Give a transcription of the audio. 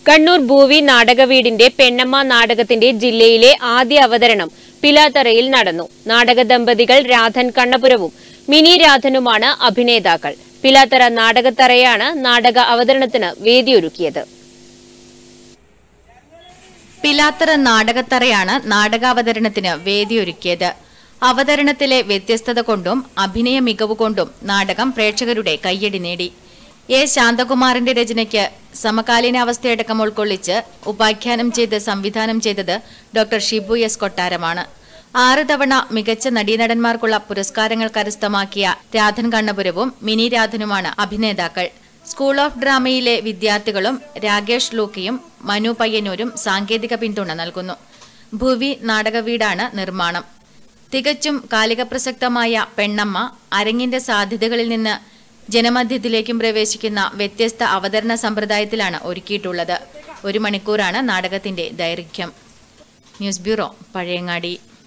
കണ്ണൂർ ഭൂവി നാടകവീടിന്റെ പെണ്ണമ്മ നാടകത്തിന്റെ ജില്ലയിലെ ആദ്യ അവതരണം പിലാത്തറയിൽ നടന്നു നാടക ദമ്പതികൾ രാധൻ കണ്ണപുരവും മിനി രാധനുമാണ് അഭിനേതാക്കൾ പിലാത്തറ നാടകത്തറയാണ് നാടക അവതരണത്തിന് വേദിയൊരുക്കിയത് പിലാത്തറ നാടകത്തറയാണ് നാടകാവതരണത്തിന് വേദിയൊരുക്കിയത് അവതരണത്തിലെ വ്യത്യസ്തത കൊണ്ടും അഭിനയ മികവ് കൊണ്ടും നാടകം പ്രേക്ഷകരുടെ കയ്യടി നേടി എ ശാന്തകുമാറിന്റെ രചനയ്ക്ക് സമകാലീനാവസ്ഥയടക്കം ഉൾക്കൊള്ളിച്ച് ഉപാഖ്യാനം ചെയ്ത് സംവിധാനം ചെയ്തത് ഡോക്ടർ ഷിബു എസ് കൊട്ടാരമാണ് ആറ് തവണ മികച്ച നടീനടന്മാർക്കുള്ള പുരസ്കാരങ്ങൾ കരസ്ഥമാക്കിയ രാധൻ കണ്ണപുരവും മിനി രാധനുമാണ് അഭിനേതാക്കൾ സ്കൂൾ ഓഫ് ഡ്രാമയിലെ വിദ്യാർത്ഥികളും രാകേഷ് ലൂക്കിയും മനു പയ്യന്നൂരും സാങ്കേതിക പിന്തുണ നൽകുന്നു ഭുവി നാടകവീടാണ് നിർമ്മാണം തികച്ചും കാലിക പ്രസക്തമായ പെണ്ണമ്മ അരങ്ങിന്റെ സാധ്യതകളിൽ നിന്ന് ജനമധ്യത്തിലേക്കും പ്രവേശിക്കുന്ന വ്യത്യസ്ത അവതരണ സമ്പ്രദായത്തിലാണ് ഒരുക്കിയിട്ടുള്ളത് ഒരു മണിക്കൂറാണ് നാടകത്തിന്റെ ദൈർഘ്യം ന്യൂസ് ബ്യൂറോ പഴയങ്ങാടി